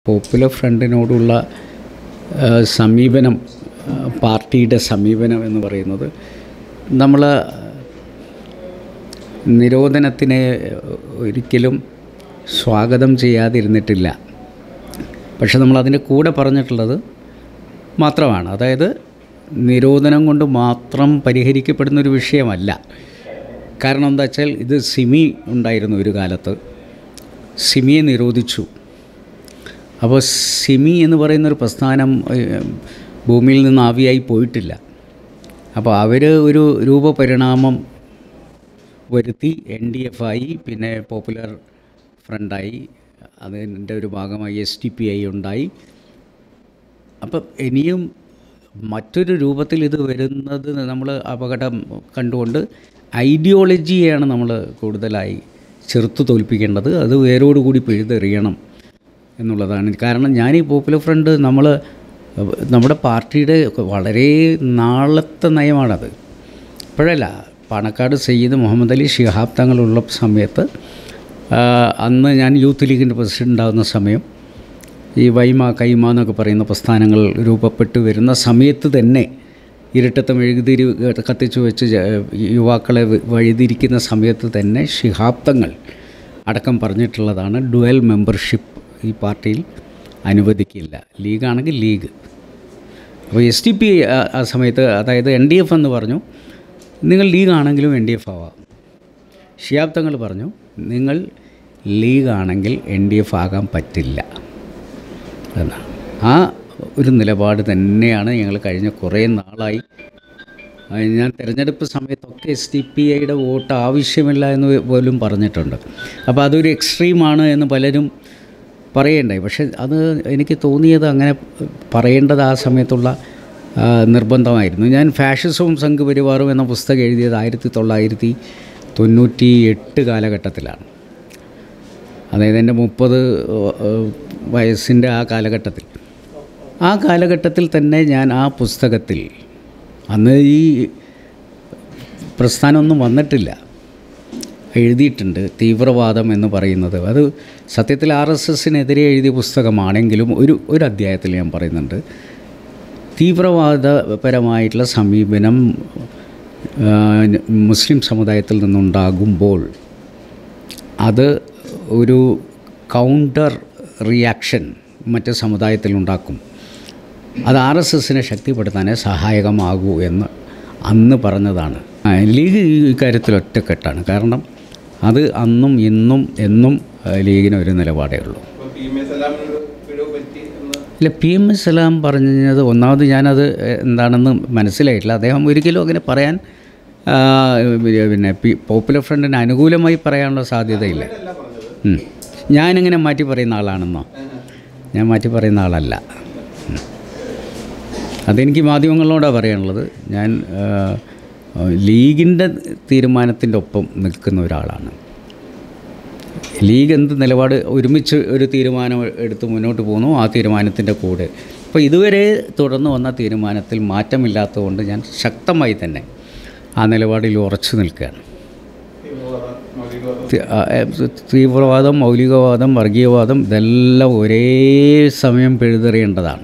Popular ഫ്രണ്ടിനോടുള്ള ആ, സമീപനം ആ, പാർട്ടിയുടെ സമീപനം എന്ന് പറയുന്നത് നമ്മൾ നിരോധനത്തിനെ ഒരിക്കലും സ്വാഗതം ചെയ്യാതിരുന്നിട്ടില്ല പക്ഷെ നമ്മൾ അതിൻ്റെ കൂടെ പറഞ്ഞിട്ടുള്ളത് മാത്രമാണ് അതായത് നിരോധനം കൊണ്ട് മാത്രം പരിഹരിക്കപ്പെടുന്ന ഒരു വിഷയമല്ല കാരണം എന്താ വെച്ചാൽ ഇത് സിമി ഉണ്ടായിരുന്നു ഒരു കാലത്ത് സിമിയെ നിരോധിച്ചു അപ്പോൾ സിമി എന്ന് പറയുന്നൊരു പ്രസ്ഥാനം ഏഹ്, ഭൂമിയിൽ നിന്ന് ആവിയായി പോയിട്ടില്ല അപ്പോൾ അവർ ഒരു രൂപപരിണാമം വരുത്തി എൻ ഡി എഫ് ആയി പിന്നെ പോപ്പുലർ ഫ്രണ്ടായി അതിൻ്റെ ഒരു ഭാഗമായി എസ് ടി പി ഐ ഉണ്ടായി അപ്പം ഇനിയും മറ്റൊരു രൂപത്തിൽ ഇത് വരുന്നത് നമ്മൾ അപകടം കണ്ടുകൊണ്ട് ഐഡിയോളജിയെയാണ് നമ്മൾ കൂടുതലായി ചെറുത്തു തോൽപ്പിക്കേണ്ടത് അത് വേരോടുകൂടി പിഴുതെറിയണം എന്നുള്ളതാണ് കാരണം ഞാൻ ഈ പോപ്പുലർ ഫ്രണ്ട് നമ്മൾ നമ്മുടെ പാർട്ടിയുടെ വളരെ നാളത്തെ നയമാണത് ഇപ്പോഴല്ല പാണക്കാട് സയ്യിദ് മുഹമ്മദ് അലി ഷിഹാബ് തങ്ങളുള്ള സമയത്ത് ആ, അന്ന് ഞാൻ യൂത്ത് ലീഗിൻ്റെ പ്രസിഡൻ്റ് ആകുന്ന സമയം ഈ വൈമ കൈമ എന്നൊക്കെ പറയുന്ന പ്രസ്ഥാനങ്ങൾ രൂപപ്പെട്ടു വരുന്ന സമയത്ത് തന്നെ ഇരട്ടത്തെ മെഴുകുതിരി കത്തിച്ചു വെച്ച് ജ- യുവാക്കളെ വ- വഴിതിരിക്കുന്ന സമയത്ത് തന്നെ ശിഹാബ്ദങ്ങൾ അടക്കം പറഞ്ഞിട്ടുള്ളതാണ് ഡുവൽ മെമ്പർഷിപ്പ് ഈ പാർട്ടിയിൽ അനുവദിക്കില്ല ലീഗാണെങ്കിൽ ലീഗ് അപ്പോൾ എസ് ടി പി ആ സമയത്ത് അതായത് എൻ ഡി എഫ് എന്ന് പറഞ്ഞു നിങ്ങൾ ലീഗാണെങ്കിലും എൻ ഡി എഫ് ആവാം ഷിയാബ് തങ്ങൾ പറഞ്ഞു നിങ്ങൾ ലീഗാണെങ്കിൽ എൻ ഡി എഫ് ആകാൻ പറ്റില്ല എന്നാണ് ആ ഒരു നിലപാട് തന്നെയാണ് ഞങ്ങൾ കഴിഞ്ഞ കുറേ നാളായി ആ, ഞാൻ തിരഞ്ഞെടുപ്പ് സമയത്തൊക്കെ എസ് ടി പി ഐയുടെ വോട്ട് ആവശ്യമില്ല എന്ന് പോലും പറഞ്ഞിട്ടുണ്ട് അപ്പോൾ അതൊരു എക്സ്ട്രീമാണ് എന്ന് പലരും പറയണ്ടായി പക്ഷേ അത് എനിക്ക് തോന്നിയത് അങ്ങനെ പറയേണ്ടത് ആ സമയത്തുള്ള ആ, നിർബന്ധമായിരുന്നു ഞാൻ ഫാഷിസവും സംഘപരിവാറും എന്ന പുസ്തകം എഴുതിയത് ആയിരത്തി തൊള്ളായിരത്തി തൊണ്ണൂറ്റി എട്ട് കാലഘട്ടത്തിലാണ് അതായത് എൻ്റെ മുപ്പത് വയസ്സിൻ്റെ ആ കാലഘട്ടത്തിൽ ആ കാലഘട്ടത്തിൽ തന്നെ ഞാൻ ആ പുസ്തകത്തിൽ അന്ന് ഈ പ്രസ്ഥാനമൊന്നും വന്നിട്ടില്ല എഴുതിയിട്ടുണ്ട് തീവ്രവാദം എന്ന് പറയുന്നത് അത് സത്യത്തിൽ ആർ എസ് എസിനെതിരെ എഴുതിയ പുസ്തകമാണെങ്കിലും ഒരു ഒരു അധ്യായത്തിൽ ഞാൻ പറയുന്നുണ്ട് തീവ്രവാദപരമായിട്ടുള്ള സമീപനം ആ, മുസ്ലിം സമുദായത്തിൽ നിന്നുണ്ടാകുമ്പോൾ അത് ഒരു കൗണ്ടർ റിയാക്ഷൻ മറ്റ് സമുദായത്തിലുണ്ടാക്കും അത് ആർ എസ് എസിനെ ശക്തിപ്പെടുത്താനേ സഹായകമാകൂ എന്ന് അന്ന് പറഞ്ഞതാണ് ആ, ലീഗ് ഈ കാര്യത്തിൽ ഒറ്റക്കെട്ടാണ് കാരണം അത് അന്നും ഇന്നും എന്നും ആ, ലീഗിന് ഒരു നിലപാടേ ഉള്ളൂ അപ്പോൾ പി എം എ സലാമിനൊരു പിഴവ് പറ്റി എന്ന് ഇല്ല പി എം എസ് സലാം പറഞ്ഞത് ഒന്നാമത് ഞാനത് എന്താണെന്ന് മനസ്സിലായിട്ടില്ല അദ്ദേഹം ഒരിക്കലും അങ്ങനെ പറയാൻ ആ, പിന്നെ പി പോപ്പുലർ ഫ്രണ്ടിന് അനുകൂലമായി പറയാനുള്ള സാധ്യതയില്ല അല്ല പറഞ്ഞത് ഉം. ഞാനിങ്ങനെ മാറ്റി പറയുന്ന ആളാണെന്നോ ഞാൻ മാറ്റി പറയുന്ന ആളല്ല ഉം. അതെനിക്ക് മാധ്യമങ്ങളോടാണ് പറയാനുള്ളത് ഞാൻ ആ, ലീഗിൻ്റെ തീരുമാനത്തിൻ്റെ ഒപ്പം നിൽക്കുന്ന ഒരാളാണ് ലീഗ് എന്ത് നിലപാട് ഒരുമിച്ച് ഒരു തീരുമാനം എടുത്ത് മുന്നോട്ട് പോകുന്നു ആ തീരുമാനത്തിൻ്റെ കൂടെ അപ്പോൾ ഇതുവരെ തുടർന്ന് വന്ന തീരുമാനത്തിൽ മാറ്റമില്ലാത്തതുകൊണ്ട് ഞാൻ ശക്തമായി തന്നെ ആ നിലപാടിൽ ഉറച്ചു നിൽക്കുകയാണ് തീവ്രവാദ മൗലികവാദം തി- ആ, ഏ, തീവ്രവാദം മൗലികവാദം വർഗീയവാദം ഇതെല്ലാം ഒരേ സമയം പിഴുതെറിയേണ്ടതാണ്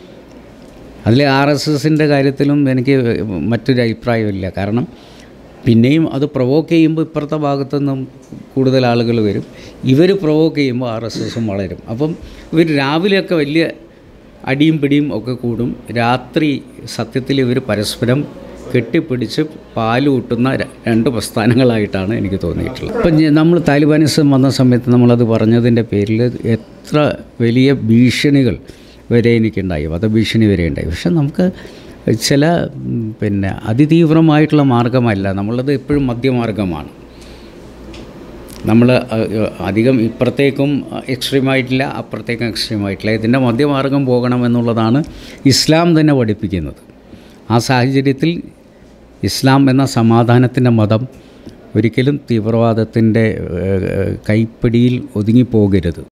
അതിൽ ആർ എസ് എസിൻ്റെ കാര്യത്തിലും എനിക്ക് മറ്റൊരു അഭിപ്രായമില്ല കാരണം പിന്നെയും അത് പ്രൊവോക്ക് ചെയ്യുമ്പോൾ ഇപ്പുറത്തെ ഭാഗത്തു നിന്നും കൂടുതൽ ആളുകൾ വരും ഇവർ പ്രൊവോക്ക് ചെയ്യുമ്പോൾ ആർ എസ് എസും വളരും അപ്പം ഇവർ രാവിലെയൊക്കെ വലിയ അടിയും പിടിയും ഒക്കെ കൂടും രാത്രി സത്യത്തിൽ ഇവർ പരസ്പരം കെട്ടിപ്പിടിച്ച് പാലൂട്ടുന്ന ര- രണ്ട് പ്രസ്ഥാനങ്ങളായിട്ടാണ് എനിക്ക് തോന്നിയിട്ടുള്ളത് ഇപ്പം ഞ- നമ്മൾ താലിബാനിസം വന്ന സമയത്ത് നമ്മളത് പറഞ്ഞതിൻ്റെ പേരിൽ എത്ര വലിയ ഭീഷണികൾ വരെ എനിക്കുണ്ടായി വധഭീഷണി വരെ ഉണ്ടായി പക്ഷെ നമുക്ക് ചില ഉം, പിന്നെ അതിതീവ്രമായിട്ടുള്ള മാർഗമല്ല നമ്മളത് എപ്പോഴും മധ്യമാർഗമാണ് നമ്മൾ അധികം ഇപ്പുറത്തേക്കും എക്സ്ട്രീമായിട്ടില്ല അപ്പുറത്തേക്കും എക്സ്ട്രീമായിട്ടില്ല ഇതിൻ്റെ മധ്യമാർഗം പോകണം എന്നുള്ളതാണ് ഇസ്ലാം തന്നെ പഠിപ്പിക്കുന്നത് ആ സാഹചര്യത്തിൽ ഇസ്ലാം എന്ന സമാധാനത്തിൻ്റെ മതം ഒരിക്കലും തീവ്രവാദത്തിൻ്റെ ഏഹ്, കൈപ്പിടിയിൽ ഒതുങ്ങിപ്പോകരുത്